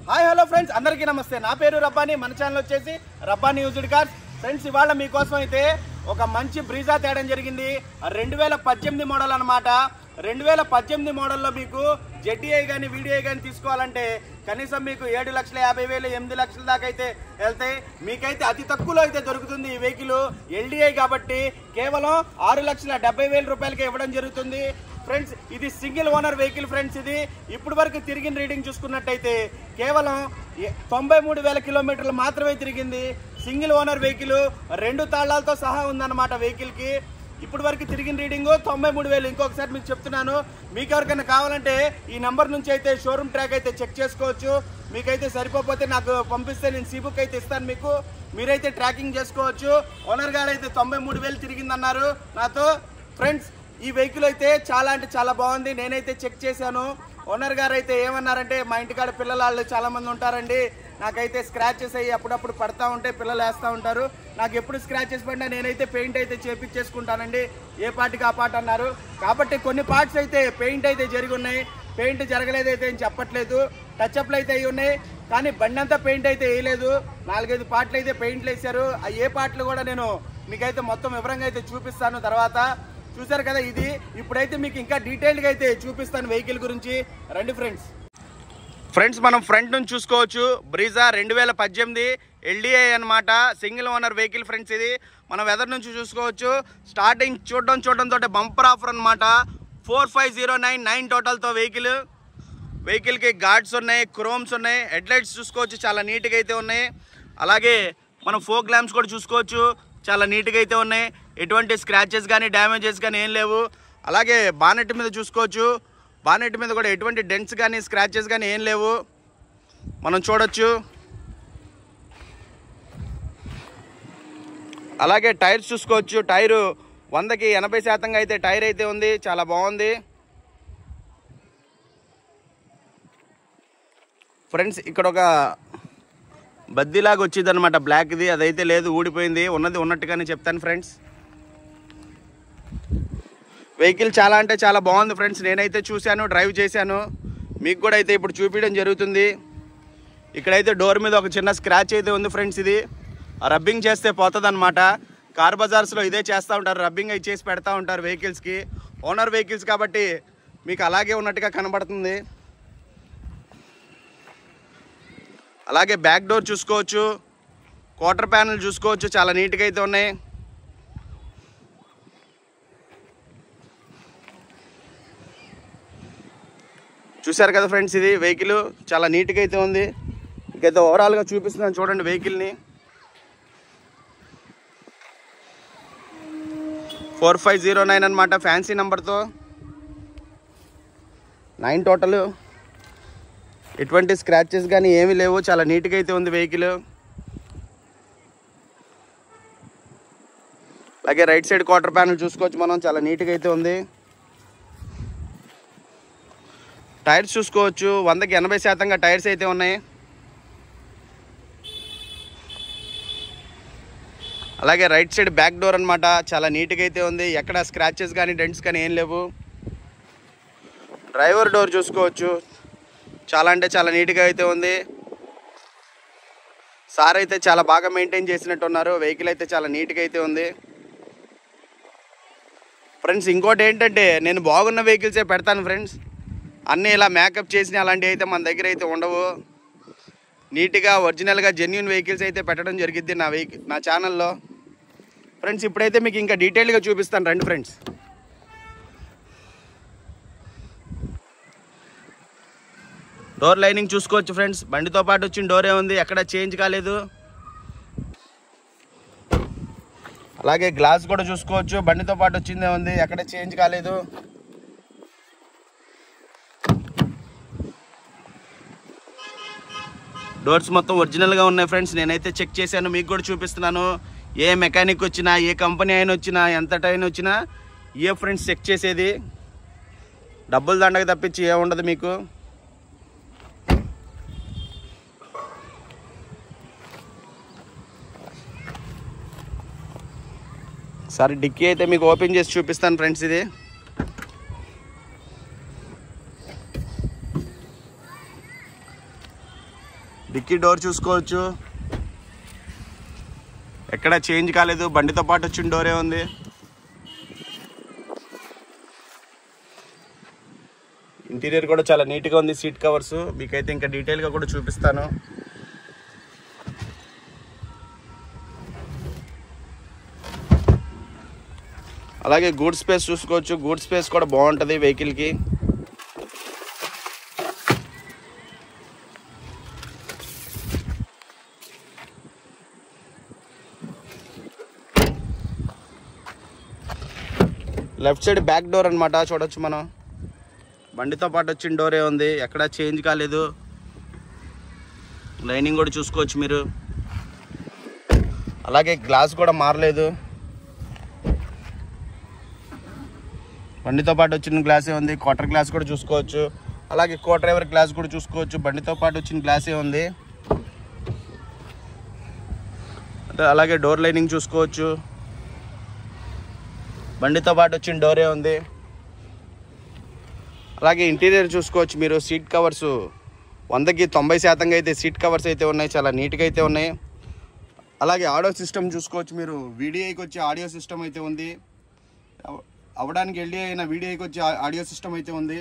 hi hello friends అందరికీ నమస్తే నా పేరు రబ్బాని మన ఛానల్ వచ్చేసి రబ్బాని యూజ్డ్ కార్స్ ఫ్రెండ్స్ ఇవాళ మీకోసం అయితే ఒక మంచి బ్రీజా తేడం జరిగింది రెండు వేల పద్దెనిమిది మోడల్ అనమాట రెండు వేల పద్దెనిమిది మోడల్లో మీకు జెడ్డీఐ కానీ వీడిఐ కానీ తీసుకోవాలంటే కనీసం మీకు ఏడు లక్షల యాభై వేలు ఎనిమిది లక్షల దాకా అయితే వెళ్తాయి మీకైతే అతి తక్కువలో అయితే దొరుకుతుంది ఈ వెహికల్ ఎల్డీఐ కాబట్టి కేవలం ఆరు లక్షల డెబ్బై వేల రూపాయలకి ఇవ్వడం జరుగుతుంది ఫ్రెండ్స్ ఇది సింగిల్ ఓనర్ వెహికల్ ఫ్రెండ్స్ ఇది ఇప్పుడు వరకు తిరిగిన రీడింగ్ చూసుకున్నట్టయితే కేవలం ఎ- తొంభై మూడు వేల కిలోమీటర్లు మాత్రమే తిరిగింది సింగిల్ ఓనర్ వెహికల్ రెండు తాళాలతో సహా ఉందన్నమాట వెహికల్కి ఇప్పుడు వరకు తిరిగిన రీడింగ్ తొంభై మూడు వేలు ఇంకొకసారి మీకు చెప్తున్నాను మీకు ఎవరికైనా కావాలంటే ఈ నెంబర్ నుంచి అయితే షోరూమ్ ట్రాక్ అయితే చెక్ చేసుకోవచ్చు మీకైతే సరిపోతే నాకు పంపిస్తే నేను సీ బుక్ అయితే ఇస్తాను మీకు మీరైతే ట్రాకింగ్ చేసుకోవచ్చు ఓనర్ గారు అయితే తొంభై మూడు వేలు తిరిగిందన్నారు నాతో ఫ్రెండ్స్ ఈ వెహికల్ అయితే చాలా అంటే చాలా బాగుంది నేనైతే చెక్ చేశాను ఓనర్ గారు అయితే ఏమన్నారంటే మా ఇంటికాడ పిల్లల వాళ్ళు చాలా మంది ఉంటారండి నాకైతే స్క్రాచెస్ అయ్యి అప్పుడప్పుడు పడతా ఉంటే పిల్లలు వేస్తూ ఉంటారు నాకు ఎప్పుడు స్క్రాచెస్ పడినా నేనైతే పెయింట్ అయితే చేపించేసుకుంటానండి ఏ పార్టీకి ఆ పాట అన్నారు కాబట్టి కొన్ని పార్ట్స్ అయితే పెయింట్ అయితే జరిగి ఉన్నాయి పెయింట్ జరగలేదైతే ఏం చెప్పట్లేదు టచ్అప్లు అయితే అయి ఉన్నాయి కానీ బండి అంతా పెయింట్ అయితే వేయలేదు నాలుగైదు పార్ట్లు అయితే పెయింట్లు వేశారు ఆ ఏ పార్ట్లు కూడా నేను మీకైతే మొత్తం వివరంగా అయితే చూపిస్తాను తర్వాత చూసారు కదా ఇది ఇప్పుడైతే మీకు ఇంకా డీటెయిల్గా అయితే చూపిస్తాను వెహికల్ గురించి రండి ఫ్రెండ్స్ ఫ్రెండ్స్ మనం ఫ్రంట్ నుంచి చూసుకోవచ్చు బ్రీజా రెండు వేల పద్దెనిమిది ఎల్డిఐ అనమాట సింగిల్ ఓనర్ వెహికల్ ఫ్రెండ్స్ ఇది మనం వెదర్ నుంచి చూసుకోవచ్చు స్టార్టింగ్ చూడడం చూడడంతో బంపర్ ఆఫర్ అనమాట four five zero nine nine టోటల్తో వెహికల్ వెహికల్కి గార్డ్స్ ఉన్నాయి క్రోమ్స్ ఉన్నాయి హెడ్లైట్స్ చూసుకోవచ్చు చాలా నీట్గా అయితే ఉన్నాయి అలాగే మనం ఫోక్ ల్యాంప్స్ కూడా చూసుకోవచ్చు చాలా నీట్గా అయితే ఉన్నాయి ఎటువంటి స్క్రాచెస్ కానీ డ్యామేజెస్ కానీ ఏం లేవు అలాగే బానెట్ మీద చూసుకోవచ్చు బానెట్ మీద కూడా ఎటువంటి డెంట్స్ కానీ స్క్రాచెస్ కానీ ఏం లేవు మనం చూడొచ్చు అలాగే టైర్స్ చూసుకోవచ్చు టైరు వందకి ఎనభై శాతంగా అయితే టైర్ అయితే ఉంది చాలా బాగుంది ఫ్రెండ్స్ ఇక్కడ ఒక బద్దీలాగా వచ్చింది అనమాట బ్లాక్ది అదైతే లేదు ఊడిపోయింది ఉన్నది ఉన్నట్టుగానే చెప్తాను ఫ్రెండ్స్ వెహికల్ చాలా అంటే చాలా బాగుంది ఫ్రెండ్స్ నేనైతే చూశాను డ్రైవ్ చేశాను మీకు కూడా అయితే ఇప్పుడు చూపించడం జరుగుతుంది ఇక్కడైతే డోర్ మీద ఒక చిన్న స్క్రాచ్ అయితే ఉంది ఫ్రెండ్స్ ఇది రబ్బింగ్ చేస్తే పోతుంది అనమాట కార్ బజార్స్లో ఇదే చేస్తూ ఉంటారు రబ్బింగ్ అయి చేసి పెడతా ఉంటారు వెహికల్స్కి ఓనర్ వెహికల్స్ కాబట్టి మీకు అలాగే ఉన్నట్టుగా కనబడుతుంది అలాగే బ్యాక్ డోర్ చూసుకోవచ్చు క్వార్టర్ ప్యానల్ చూసుకోవచ్చు చాలా నీట్గా అయితే ఉన్నాయి చూశారు కదా ఫ్రెండ్స్ ఇది వెహికల్ చాలా నీట్గా అయితే ఉంది ఇంకైతే ఓవరాల్గా చూపిస్తున్నాను చూడండి వెహికల్ని ఫోర్ ఫైవ్ జీరో నైన్ అనమాట ఫ్యాన్సీ నెంబర్తో నైన్ టోటల్ ఎటువంటి స్క్రాచెస్ కానీ ఏమీ లేవు చాలా నీట్గా అయితే ఉంది వెహికల్ అలాగే రైట్ సైడ్ క్వార్టర్ ప్యానల్ చూసుకోవచ్చు మనం చాలా నీట్గా అయితే ఉంది టైర్స్ చూసుకోవచ్చు వందకి ఎనభై శాతంగా టైర్స్ అయితే ఉన్నాయి అలాగే రైట్ సైడ్ బ్యాక్ డోర్ అనమాట చాలా నీట్గా అయితే ఉంది ఎక్కడ స్క్రాచెస్ కానీ డెంట్స్ కానీ ఏం లేవు డ్రైవర్ డోర్ చూసుకోవచ్చు చాలా అంటే చాలా నీట్గా అయితే ఉంది సార్ అయితే చాలా బాగా మెయింటైన్ చేసినట్టు ఉన్నారు వెహికల్ అయితే చాలా నీట్గా అయితే ఉంది ఫ్రెండ్స్ ఇంకోటి ఏంటంటే నేను బాగున్న వెహికల్సే పెడతాను ఫ్రెండ్స్ అన్నీ ఇలా మేకప్ చేసిన అలాంటివి అయితే మన దగ్గర అయితే ఉండవు నీట్గా ఒరిజినల్గా జెన్యున్ వెహికల్స్ అయితే పెట్టడం జరిగిద్ది నా వెహికల్ నా ఛానల్లో ఫ్రెండ్స్ ఇప్పుడైతే మీకు ఇంకా డీటెయిల్గా చూపిస్తాను రండి ఫ్రెండ్స్ డోర్ లైనింగ్ చూసుకోవచ్చు ఫ్రెండ్స్ బండితో పాటు వచ్చిన డోరే ఉంది ఎక్కడ చేంజ్ కాలేదు అలాగే గ్లాస్ కూడా చూసుకోవచ్చు బండితో పాటు వచ్చిందే ఉంది ఎక్కడ చేంజ్ కాలేదు డోర్స్ మొత్తం ఒరిజినల్గా ఉన్నాయి ఫ్రెండ్స్ నేనైతే చెక్ చేశాను మీకు కూడా చూపిస్తున్నాను ఏ మెకానిక్ వచ్చినా ఏ కంపెనీ అయినా వచ్చినా ఎంత టైం వచ్చినా ఏ ఫ్రెండ్స్ చెక్ చేసేది డబ్బులు దండగ తప్పించి ఏ ఉండదు మీకు సరే డిక్కీ అయితే మీకు ఓపెన్ చేసి చూపిస్తాను ఫ్రెండ్స్ ఇది డిక్కీ డోర్ చూసుకోవచ్చు ఎక్కడ చేంజ్ కాలేదు బండితో పాటు వచ్చిన డోరే ఉంది ఇంటీరియర్ కూడా చాలా నీట్గా ఉంది సీట్ కవర్స్ మీకైతే ఇంకా డీటెయిల్గా కూడా చూపిస్తాను అలాగే గూడ్ స్పేస్ చూసుకోవచ్చు గూడ్ స్పేస్ కూడా బాగుంటుంది వెహికల్కి లెఫ్ట్ సైడ్ బ్యాక్ డోర్ అన్నమాట చూడొచ్చు మనం బండితో పాటు వచ్చిన డోరే ఉంది ఎక్కడ చేంజ్ కాలేదు లైనింగ్ కూడా చూసుకోవచ్చు మీరు అలాగే గ్లాస్ కూడా మారలేదు బండితో పాటు వచ్చిన గ్లాసే ఉంది క్వార్టర్ గ్లాస్ కూడా చూసుకోవచ్చు అలాగే కో డ్రైవర్ గ్లాస్ కూడా చూసుకోవచ్చు బండితో పాటు వచ్చిన గ్లాసే ఉంది అంటే అలాగే డోర్ లైనింగ్ చూసుకోవచ్చు బండితో పాటు వచ్చిన డోరే ఉంది అలాగే ఇంటీరియర్ చూసుకోవచ్చు మీరు సీట్ కవర్స్ వందకి తొంభై శాతంగా అయితే సీట్ కవర్స్ అయితే ఉన్నాయి చాలా నీట్గా అయితే ఉన్నాయి అలాగే ఆడియో సిస్టమ్ చూసుకోవచ్చు మీరు వీడియోకి వచ్చే ఆడియో సిస్టమ్ అయితే ఉంది అవ- అవడానికి ఎల్డీ అయిన వీడియోకి వచ్చే ఆ- ఆడియో సిస్టమ్ అయితే ఉంది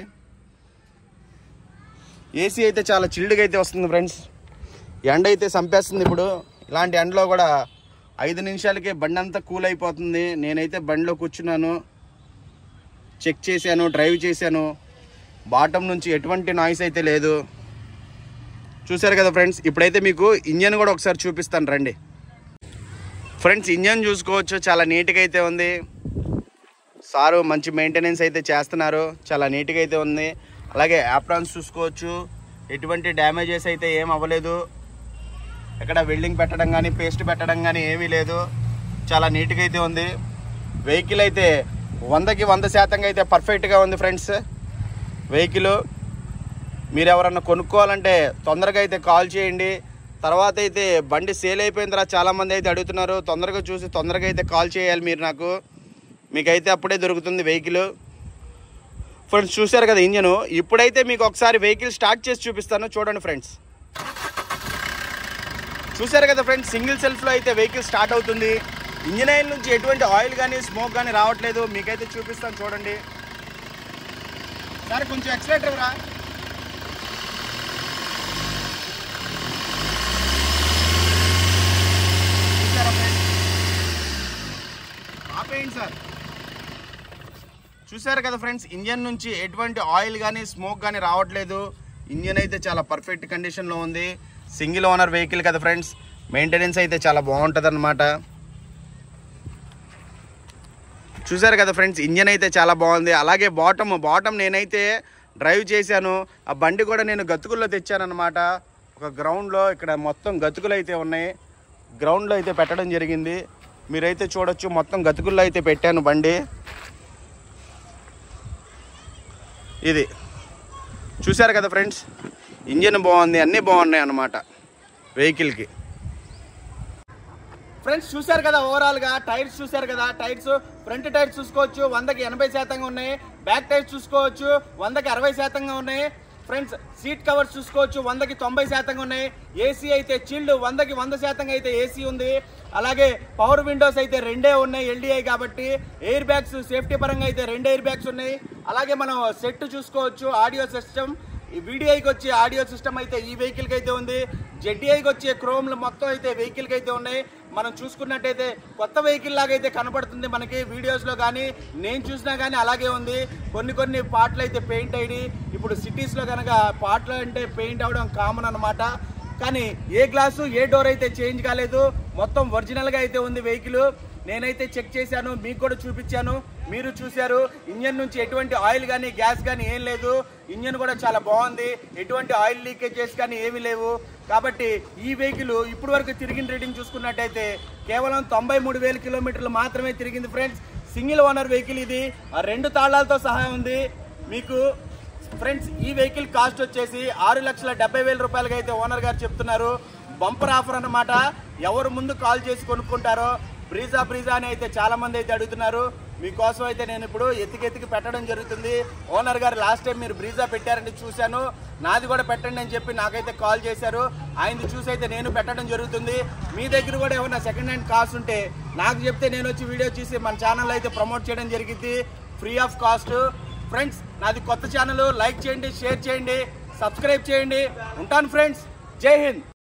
ఏసీ అయితే చాలా చిల్డ్గా అయితే వస్తుంది ఫ్రెండ్స్ ఎండ అయితే చంపేస్తుంది ఇప్పుడు ఇలాంటి ఎండలో కూడా ఐదు నిమిషాలకే బండి అంతా కూల్ అయిపోతుంది నేనైతే బండిలో కూర్చున్నాను చెక్ చేశాను డ్రైవ్ చేశాను బాటమ్ నుంచి ఎటువంటి నాయిస్ అయితే లేదు చూశారు కదా ఫ్రెండ్స్ ఇప్పుడైతే మీకు ఇంజన్ కూడా ఒకసారి చూపిస్తాను రండి ఫ్రెండ్స్ ఇంజన్ చూసుకోవచ్చు చాలా నీట్గా అయితే ఉంది సారు మంచి మెయింటెనెన్స్ అయితే చేస్తున్నారు చాలా నీట్గా అయితే ఉంది అలాగే యాప్రాన్స్ చూసుకోవచ్చు ఎటువంటి డ్యామేజెస్ అయితే ఏం అవ్వలేదు ఎక్కడ వెల్డింగ్ పెట్టడం కానీ పేస్ట్ పెట్టడం కానీ ఏమీ లేదు చాలా నీట్గా అయితే ఉంది వెహికల్ అయితే వందకి వంద శాతంగా అయితే పర్ఫెక్ట్గా ఉంది ఫ్రెండ్స్ వెహికల్ మీరు ఎవరన్నా కొనుక్కోవాలంటే తొందరగా అయితే కాల్ చేయండి తర్వాత అయితే బండి సేల్ అయిపోయిన తర్వాత చాలామంది అయితే అడుగుతున్నారు తొందరగా చూసి తొందరగా అయితే కాల్ చేయాలి మీరు నాకు మీకైతే అప్పుడే దొరుకుతుంది వెహికల్ ఫ్రెండ్స్ చూశారు కదా ఇంజను ఇప్పుడైతే మీకు ఒకసారి వెహికల్ స్టార్ట్ చేసి చూపిస్తాను చూడండి ఫ్రెండ్స్ చూశారు కదా ఫ్రెండ్స్ సింగిల్ సెల్ఫ్లో అయితే వెహికల్ స్టార్ట్ అవుతుంది ఇంజిన్ ఆయిల్ నుంచి ఎటువంటి ఆయిల్ కానీ స్మోక్ కానీ రావట్లేదు మీకైతే చూపిస్తాను చూడండి సార్ కొంచెం ఎక్సలేటర్ రా చూశారా ఫ్రెండ్స్ ఆపేయండి సార్ చూశారు కదా ఫ్రెండ్స్ ఇంజన్ నుంచి ఎటువంటి ఆయిల్ కానీ స్మోక్ కానీ రావట్లేదు ఇంజన్ అయితే చాలా పర్ఫెక్ట్ కండిషన్లో ఉంది సింగిల్ ఓనర్ వెహికల్ కదా ఫ్రెండ్స్ మెయింటెనెన్స్ అయితే చాలా బాగుంటుంది అనమాట చూశారు కదా ఫ్రెండ్స్ ఇంజన్ అయితే చాలా బాగుంది అలాగే బాటమ్ బాటమ్ నేనైతే డ్రైవ్ చేశాను ఆ బండి కూడా నేను గతుకుల్లో తెచ్చానమాట ఒక గ్రౌండ్లో ఇక్కడ మొత్తం గతుకులు అయితే ఉన్నాయి గ్రౌండ్లో అయితే పెట్టడం జరిగింది మీరైతే చూడొచ్చు మొత్తం గతుకుల్లో అయితే పెట్టాను బండి ఇది చూశారు కదా ఫ్రెండ్స్ ఇంజిన్ బాగుంది అన్నీ బాగున్నాయి అన్నమాట వెహికల్కి ఫ్రెండ్స్ చూశారు కదా ఓవరాల్ గా టైర్స్ చూశారు కదా టైర్స్ ఫ్రంట్ టైర్స్ చూసుకోవచ్చు వందకి ఎనభై శాతంగా ఉన్నాయి బ్యాక్ టైర్స్ చూసుకోవచ్చు వందకి అరవై శాతంగా ఉన్నాయి ఫ్రెండ్స్ సీట్ కవర్స్ చూసుకోవచ్చు వందకి తొంభై శాతంగా ఉన్నాయి ఏసీ అయితే చిల్డ్ వందకి వంద శాతంగా అయితే ఏసీ ఉంది అలాగే పవర్ విండోస్ అయితే రెండే ఉన్నాయి ఎల్డిఐ కాబట్టి ఎయిర్ బ్యాగ్స్ సేఫ్టీ పరంగా అయితే రెండు ఎయిర్ బ్యాగ్స్ ఉన్నాయి అలాగే మనం సెట్ చూసుకోవచ్చు ఆడియో సిస్టమ్ ఈ వీడియోకి వచ్చే ఆడియో సిస్టమ్ అయితే ఈ వెహికల్కి అయితే ఉంది జెడ్డీఐకి వచ్చే క్రోమ్లు మొత్తం అయితే వెహికల్కి అయితే ఉన్నాయి మనం చూసుకున్నట్టయితే కొత్త వెహికల్ లాగా అయితే కనబడుతుంది మనకి వీడియోస్లో కానీ నేను చూసినా కానీ అలాగే ఉంది కొన్ని కొన్ని పార్ట్లు అయితే పెయింట్ అయ్యి ఇప్పుడు సిటీస్లో కనుక పార్ట్లు అంటే పెయింట్ అవడం కామన్ అన్నమాట కానీ ఏ గ్లాసు ఏ డోర్ అయితే చేంజ్ కాలేదు మొత్తం ఒరిజినల్గా అయితే ఉంది వెహికల్ నేనైతే చెక్ చేశాను మీకు కూడా చూపించాను మీరు చూశారు ఇంజన్ నుంచి ఎటువంటి ఆయిల్ కానీ గ్యాస్ కానీ ఏం లేదు ఇంజన్ కూడా చాలా బాగుంది ఎటువంటి ఆయిల్ లీకేజెస్ కానీ ఏమీ లేవు కాబట్టి ఈ వెహికల్ ఇప్పటి వరకు తిరిగిన రీడింగ్ చూసుకున్నట్టయితే కేవలం తొంభై మూడు వేల కిలోమీటర్లు మాత్రమే తిరిగింది ఫ్రెండ్స్ సింగిల్ ఓనర్ వెహికల్ ఇది ఆ రెండు తాళాలతో సహా ఉంది మీకు ఫ్రెండ్స్ ఈ వెహికల్ కాస్ట్ వచ్చేసి ఆరు లక్షల డెబ్బై వేల రూపాయలకి అయితే ఓనర్ గారు చెప్తున్నారు బంపర్ ఆఫర్ అన్నమాట ఎవరు ముందు కాల్ చేసి కొనుక్కుంటారో బ్రీజా బ్రీజా అని అయితే చాలా మంది అయితే అడుగుతున్నారు మీకోసం అయితే నేను ఇప్పుడు ఎత్తికి ఎత్తికి పెట్టడం జరుగుతుంది ఓనర్ గారు లాస్ట్ టైం మీరు బ్రీజా పెట్టారని చూశాను నాది కూడా పెట్టండి అని చెప్పి నాకైతే కాల్ చేశారు ఆయనది చూసి అయితే నేను పెట్టడం జరుగుతుంది మీ దగ్గర కూడా ఏమైనా సెకండ్ హ్యాండ్ కార్స్ ఉంటే నాకు చెప్తే నేను వచ్చి వీడియో చూసి మన ఛానల్ అయితే ప్రమోట్ చేయడం జరిగింది ఫ్రీ ఆఫ్ కాస్ట్ ఫ్రెండ్స్ నాది కొత్త ఛానల్ లైక్ చేయండి షేర్ చేయండి సబ్స్క్రైబ్ చేయండి ఉంటాను ఫ్రెండ్స్ జై హింద్